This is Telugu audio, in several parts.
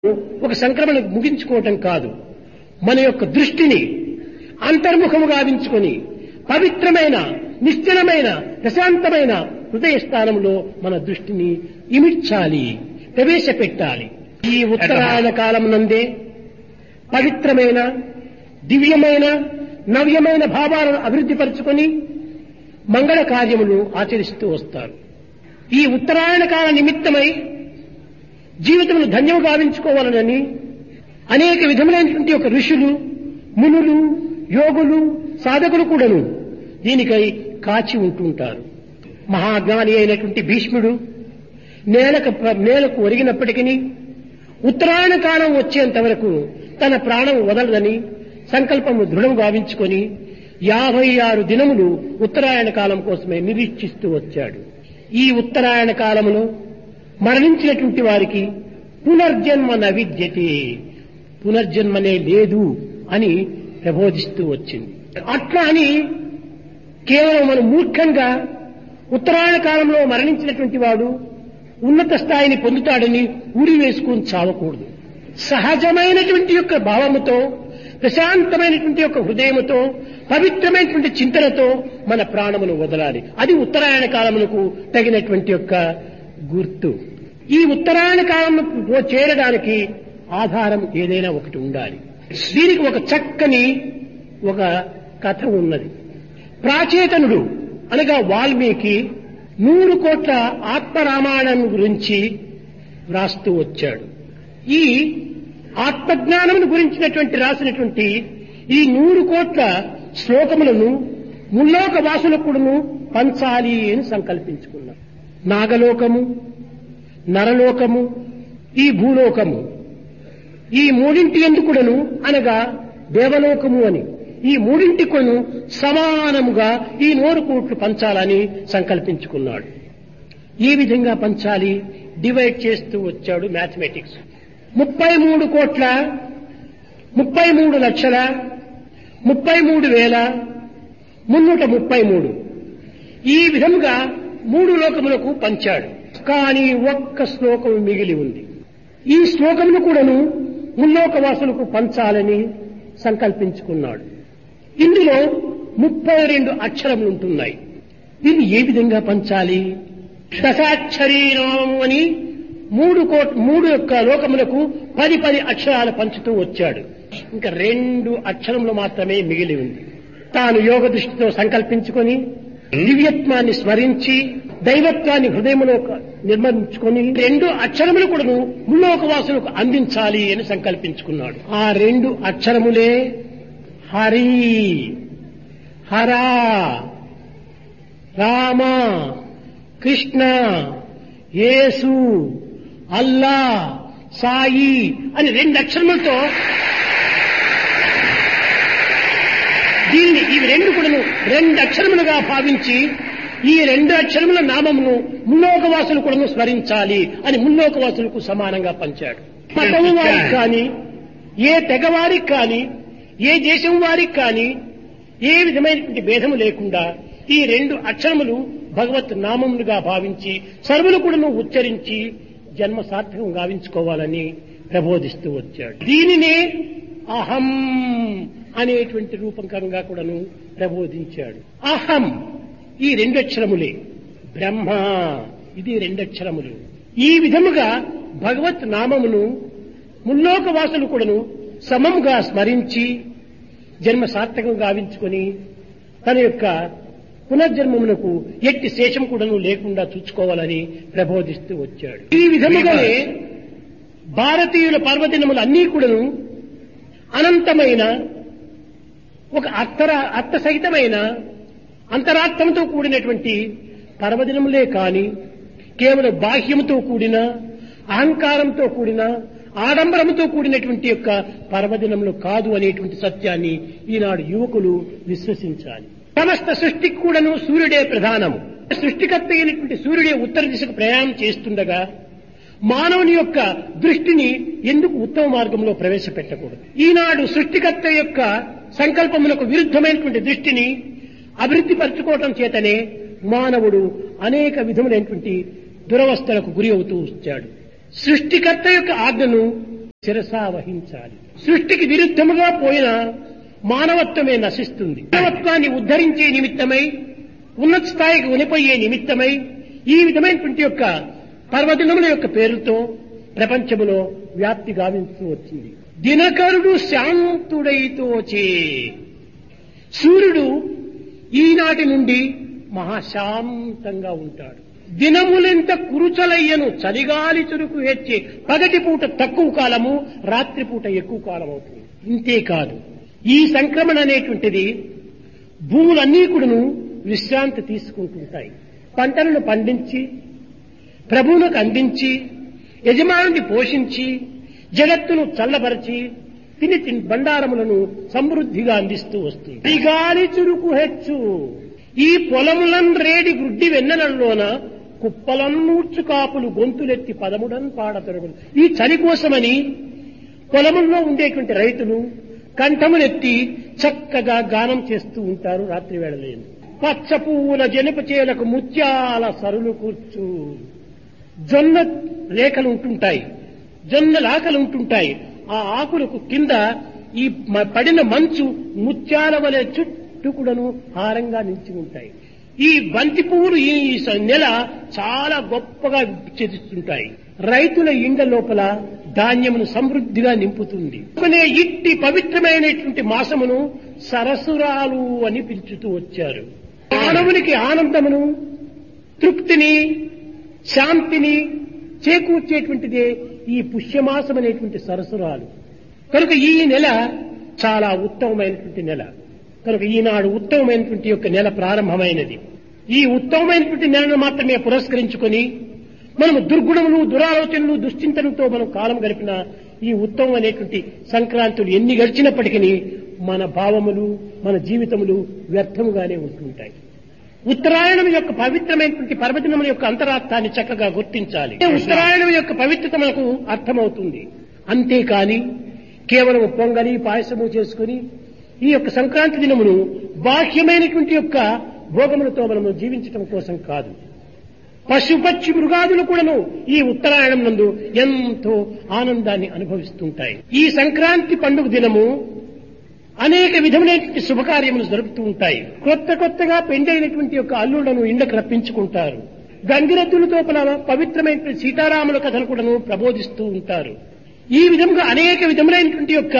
ఒక సంక్రమణ ముగించుకోవటం కాదు మన యొక్క దృష్టిని అంతర్ముఖము గావించుకొని పవిత్రమైన నిశ్చలమైన ప్రశాంతమైన హృదయ స్థానంలో మన దృష్టిని ఇమిడ్చాలి ప్రవేశపెట్టాలి ఈ ఉత్తరాయణ కాలం నందే పవిత్రమైన దివ్యమైన నవ్యమైన భావాలను అభివృద్ధి పరుచుకొని మంగళ కార్యములు ఆచరిస్తూ వస్తారు ఈ ఉత్తరాయణ కాల నిమిత్తమై జీవితమును ధన్యం గావించుకోవాలనని అనేక విధములైనటువంటి ఒక ఋషులు మునులు యోగులు సాధకులు కూడాను దీనికై కాచి ఉంటుంటారు మహాజ్ఞాని అయినటువంటి భీష్ముడు నేలకు నేలకు ఒరిగినప్పటికీ ఉత్తరాయణ కాలం వచ్చేంత వరకు తన ప్రాణం వదలదని సంకల్పము దృఢం గావించుకొని యాభై ఆరు దినములు ఉత్తరాయణ కాలం కోసమే నిరీక్షిస్తూ వచ్చాడు ఈ ఉత్తరాయణ కాలములో మరణించినటువంటి వారికి పునర్జన్మ నవిద్యతే పునర్జన్మనే లేదు అని ప్రబోధిస్తూ వచ్చింది అట్లా అని కేవలం మనం మూర్ఖంగా ఉత్తరాయణ కాలంలో మరణించినటువంటి వాడు ఉన్నత స్థాయిని పొందుతాడని ఊరి వేసుకొని చావకూడదు సహజమైనటువంటి యొక్క భావముతో ప్రశాంతమైనటువంటి యొక్క హృదయముతో పవిత్రమైనటువంటి చింతనతో మన ప్రాణమును వదలాలి అది ఉత్తరాయణ కాలమునకు తగినటువంటి యొక్క గుర్తు ఈ ఉత్తరాయణ కాలంలో చేరడానికి ఆధారం ఏదైనా ఒకటి ఉండాలి దీనికి ఒక చక్కని ఒక కథ ఉన్నది ప్రాచేతనుడు అనగా వాల్మీకి నూరు కోట్ల ఆత్మరామాయణం గురించి వ్రాస్తూ వచ్చాడు ఈ ఆత్మజ్ఞానం గురించినటువంటి రాసినటువంటి ఈ నూరు కోట్ల శ్లోకములను ముల్లోక వాసులకుడును పంచాలి అని సంకల్పించుకున్నాం నాగలోకము నరలోకము ఈ భూలోకము ఈ మూడింటి ఎందుకుడను అనగా దేవలోకము అని ఈ మూడింటి కొను సమానముగా ఈ నూరు కోట్లు పంచాలని సంకల్పించుకున్నాడు ఈ విధంగా పంచాలి డివైడ్ చేస్తూ వచ్చాడు మ్యాథమెటిక్స్ ముప్పై మూడు కోట్ల ముప్పై మూడు లక్షల ముప్పై మూడు వేల మున్నూట ముప్పై మూడు ఈ విధంగా మూడు లోకములకు పంచాడు కానీ ఒక్క శ్లోకం మిగిలి ఉంది ఈ శ్లోకమును కూడాను ముల్లోకవాసులకు పంచాలని సంకల్పించుకున్నాడు ఇందులో ముప్పై రెండు అక్షరములు ఉంటున్నాయి ఇది ఏ విధంగా పంచాలి దశాక్షరీనామము అని మూడు కోట్ మూడు యొక్క లోకములకు పది పది అక్షరాలు పంచుతూ వచ్చాడు ఇంకా రెండు అక్షరములు మాత్రమే మిగిలి ఉంది తాను యోగ దృష్టితో సంకల్పించుకొని దివ్యత్వాన్ని స్మరించి దైవత్వాన్ని హృదయంలో నిర్మించుకొని రెండు అక్షరములు కూడాను ముల్లోకవాసులకు అందించాలి అని సంకల్పించుకున్నాడు ఆ రెండు అక్షరములే హరి హరా రామ కృష్ణ యేసు అల్లా సాయి అని రెండు అక్షరములతో దీనిని ఇవి రెండు కూడాను రెండు అక్షరములుగా భావించి ఈ రెండు అక్షరముల నామమును ముల్లోకవాసులు కూడాను స్మరించాలి అని ముల్లోకవాసులకు సమానంగా పంచాడు మతము వారికి కానీ ఏ తెగవారికి కానీ ఏ దేశం వారికి కానీ ఏ విధమైనటువంటి భేదము లేకుండా ఈ రెండు అక్షరములు భగవత్ నామములుగా భావించి సర్వులు కూడాను ఉచ్చరించి జన్మ సార్థకం గావించుకోవాలని ప్రబోధిస్తూ వచ్చాడు దీనినే అహం అనేటువంటి రూపకంగా కూడాను ప్రబోధించాడు అహం ఈ రెండక్షరములే బ్రహ్మ ఇది రెండక్షరములు ఈ విధముగా భగవత్ నామమును ముల్లోక వాసులు కూడాను సమముగా స్మరించి జన్మ సార్థకం గావించుకొని తన యొక్క పునర్జన్మమునకు ఎట్టి శేషం కూడాను లేకుండా చూసుకోవాలని ప్రబోధిస్తూ వచ్చాడు ఈ విధముగానే భారతీయుల పర్వదినములు అన్నీ కూడాను అనంతమైన ఒక అర్థర అర్థసహితమైన అంతరార్థంతో కూడినటువంటి పర్వదినములే కాని కేవలం బాహ్యముతో కూడిన అహంకారంతో కూడిన ఆడంబరముతో కూడినటువంటి యొక్క పర్వదినములు కాదు అనేటువంటి సత్యాన్ని ఈనాడు యువకులు విశ్వసించాలి సమస్త సృష్టికి కూడాను సూర్యుడే ప్రధానము సృష్టికర్త అయినటువంటి సూర్యుడే ఉత్తర దిశకు ప్రయాణం చేస్తుండగా మానవుని యొక్క దృష్టిని ఎందుకు ఉత్తమ మార్గంలో ప్రవేశపెట్టకూడదు ఈనాడు సృష్టికర్త యొక్క సంకల్పములకు విరుద్ధమైనటువంటి దృష్టిని అభివృద్ధి పరచుకోవటం చేతనే మానవుడు అనేక విధములైనటువంటి దురవస్థలకు గురి అవుతూ వచ్చాడు సృష్టికర్త యొక్క ఆజ్ఞను శిరసా వహించాలి సృష్టికి విరుద్ధముగా పోయిన మానవత్వమే నశిస్తుంది మానవత్వాన్ని ఉద్ధరించే నిమిత్తమై ఉన్నత స్థాయికి ఉనిపోయే నిమిత్తమై ఈ విధమైనటువంటి యొక్క పర్వదినముల యొక్క పేరుతో ప్రపంచములో వ్యాప్తి గావించు వచ్చింది దినకరుడు శాంతుడైతోచే సూర్యుడు ఈనాటి నుండి మహాశాంతంగా ఉంటాడు దినములెంత కురుచలయ్యను చలిగాలి చురుకు హెచ్చి పగటి పూట తక్కువ కాలము రాత్రిపూట ఎక్కువ కాలం అవుతుంది ఇంతేకాదు ఈ సంక్రమణ అనేటువంటిది భూములన్నీ కూడాను విశ్రాంతి తీసుకుంటుంటాయి పంటలను పండించి ప్రభువులకు అందించి యజమానుని పోషించి జగత్తును చల్లబరచి తిని తిని బండారములను సమృద్ధిగా అందిస్తూ వస్తుంది ఈ గాలి చురుకు హెచ్చు ఈ పొలములన్ రేడి గుడ్డి వెన్నెలలోన కుప్పలన్నూర్చు కాపులు గొంతులెత్తి పదముడన్ పాడతరుగులు ఈ చలి కోసమని పొలముల్లో ఉండేటువంటి రైతులు కంఠములెత్తి చక్కగా గానం చేస్తూ ఉంటారు రాత్రి వేళలేని పచ్చ పువ్వుల జనప చేలకు ముత్యాల సరులు కూర్చు జొన్న రేఖలు ఉంటుంటాయి జొన్న లాకలు ఉంటుంటాయి ఆ ఆకులకు కింద ఈ మ- పడిన మంచు ముత్యాల వలె చుట్టుకుడను హారంగా నిలిచి ఉంటాయి ఈ బంతి పువ్వులు ఈ స- నెల చాలా గొప్పగా చెదిస్తుంటాయి రైతుల ఇండ లోపల ధాన్యమును సమృద్ధిగా నింపుతుంది కనుకనే ఇట్టి పవిత్రమైనటువంటి మాసమును సరసురాలు అని పిలుచుతూ వచ్చారు మానవునికి ఆనందమును తృప్తిని శాంతిని చేకూర్చేటువంటిదే ఈ పుష్యమాసం అనేటువంటి సరసురాలు కనుక ఈ నెల చాలా ఉత్తమమైనటువంటి నెల కనుక ఈనాడు ఉత్తమమైనటువంటి యొక్క నెల ప్రారంభమైనది ఈ ఉత్తమమైనటువంటి నెలను మాత్రమే పురస్కరించుకొని మనము దుర్గుణములు దురాలోచనలు దుశ్చింతనతో మనం కాలం గడిపిన ఈ ఉత్తమమైనటువంటి సంక్రాంతులు ఎన్ని గడిచినప్పటికీ మన భావములు మన జీవితములు వ్యర్థముగానే ఉంటుంటాయి ఉత్తరాయణం యొక్క పవిత్రమైనటువంటి పర్వదినముల యొక్క అంతరార్థాన్ని చక్కగా గుర్తించాలి ఉత్తరాయణం యొక్క పవిత్రత మనకు అర్థమవుతుంది అంతేకాని కేవలం పొంగలి పాయసము చేసుకుని ఈ యొక్క సంక్రాంతి దినమును బాహ్యమైనటువంటి యొక్క భోగములతో మనము జీవించటం కోసం కాదు పశుపక్షి మృగాదులు కూడాను ఈ ఉత్తరాయణం నందు ఎంతో ఆనందాన్ని అనుభవిస్తుంటాయి ఈ సంక్రాంతి పండుగ దినము అనేక విధములైనటువంటి శుభకార్యములు జరుపుతూ ఉంటాయి కొత్త కొత్తగా పెండైనటువంటి యొక్క అల్లులను ఇండకు రప్పించుకుంటారు గంగిరెద్దులతో పల పవిత్రమైనటువంటి సీతారాముల కథలు కూడాను ప్రబోధిస్తూ ఉంటారు ఈ విధంగా అనేక విధములైనటువంటి యొక్క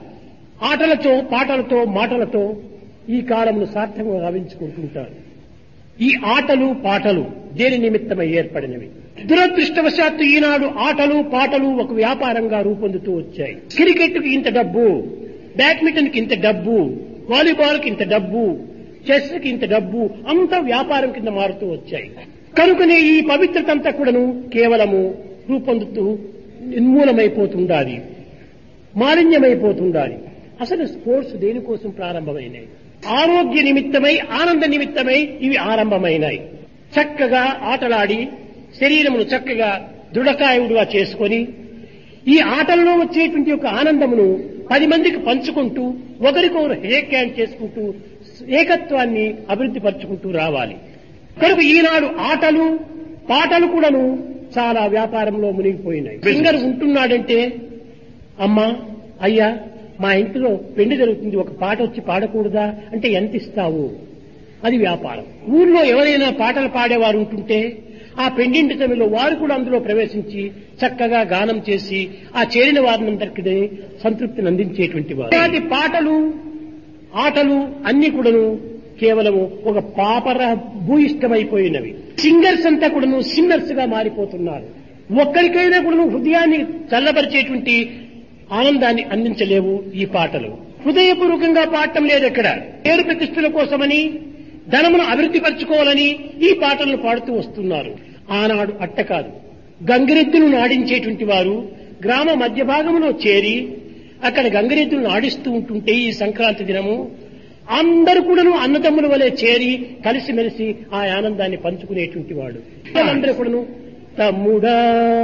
ఆటలతో పాటలతో మాటలతో ఈ కాలమును సార్థకంగా గావించుకుంటుంటారు ఈ ఆటలు పాటలు దేని నిమిత్తమై ఏర్పడినవి దురదృష్టవశాత్తు ఈనాడు ఆటలు పాటలు ఒక వ్యాపారంగా రూపొందుతూ వచ్చాయి క్రికెట్కి ఇంత డబ్బు బ్యాడ్మింటన్కి ఇంత డబ్బు వాలీబాల్కి ఇంత డబ్బు చెస్కి ఇంత డబ్బు అంతా వ్యాపారం కింద మారుతూ వచ్చాయి కనుకనే ఈ పవిత్రత అంతా కూడాను కేవలము రూపొందుతూ నిర్మూలమైపోతుండాలి మాలిన్యమైపోతుండాలి అసలు స్పోర్ట్స్ దేనికోసం ప్రారంభమైనాయి ఆరోగ్య నిమిత్తమై ఆనంద నిమిత్తమై ఇవి ఆరంభమైనాయి చక్కగా ఆటలాడి శరీరమును చక్కగా దృఢకాయుడుగా చేసుకొని ఈ ఆటల్లో వచ్చేటువంటి యొక్క ఆనందమును పది మందికి పంచుకుంటూ ఒకరికొకరు హేక్ హ్యాండ్ చేసుకుంటూ ఏకత్వాన్ని అభివృద్ధి పరుచుకుంటూ రావాలి కనుక ఈనాడు ఆటలు పాటలు కూడాను చాలా వ్యాపారంలో మునిగిపోయినాయి సింగర్ ఉంటున్నాడంటే అమ్మా అయ్యా మా ఇంట్లో పెళ్లి జరుగుతుంది ఒక పాట వచ్చి పాడకూడదా అంటే ఎంత ఇస్తావు అది వ్యాపారం ఊర్లో ఎవరైనా పాటలు పాడేవారు ఉంటుంటే ఆ పెండింటి సమయంలో వారు కూడా అందులో ప్రవేశించి చక్కగా గానం చేసి ఆ చేరిన వారినందరికీ సంతృప్తిని అందించేటువంటి వారు ఇలాంటి పాటలు ఆటలు అన్ని కూడాను కేవలము ఒక పాపర భూయిష్టమైపోయినవి సింగర్స్ అంతా కూడాను సిన్నర్స్ గా మారిపోతున్నారు ఒక్కరికైనా కూడాను హృదయాన్ని చల్లబరిచేటువంటి ఆనందాన్ని అందించలేవు ఈ పాటలు హృదయపూర్వకంగా పాడటం లేదు ఇక్కడ పేరు ప్రతిష్టల కోసమని ధనమును అభివృద్ధి పరచుకోవాలని ఈ పాటలను పాడుతూ వస్తున్నారు ఆనాడు అట్ట కాదు గంగిరెద్దును నాడించేటువంటి వారు గ్రామ మధ్య భాగంలో చేరి అక్కడ గంగిరెద్దులను ఆడిస్తూ ఉంటుంటే ఈ సంక్రాంతి దినము అందరూ కూడాను అన్నదమ్ముల వలె చేరి కలిసిమెలిసి ఆ ఆనందాన్ని పంచుకునేటువంటి వాడు అందరూ కూడాను తమ్ముడా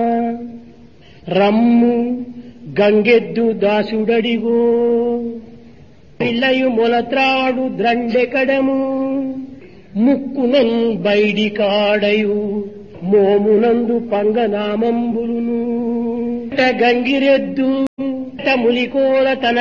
రమ్ము గంగెద్దు దాసుడడిగో పిల్లయు మొలత్రాడు ద్రండెకడము ముక్కునన్ బైడి కాడయు మోమునందు పంగనామంబులును గంగిరెద్దు ములికోల తన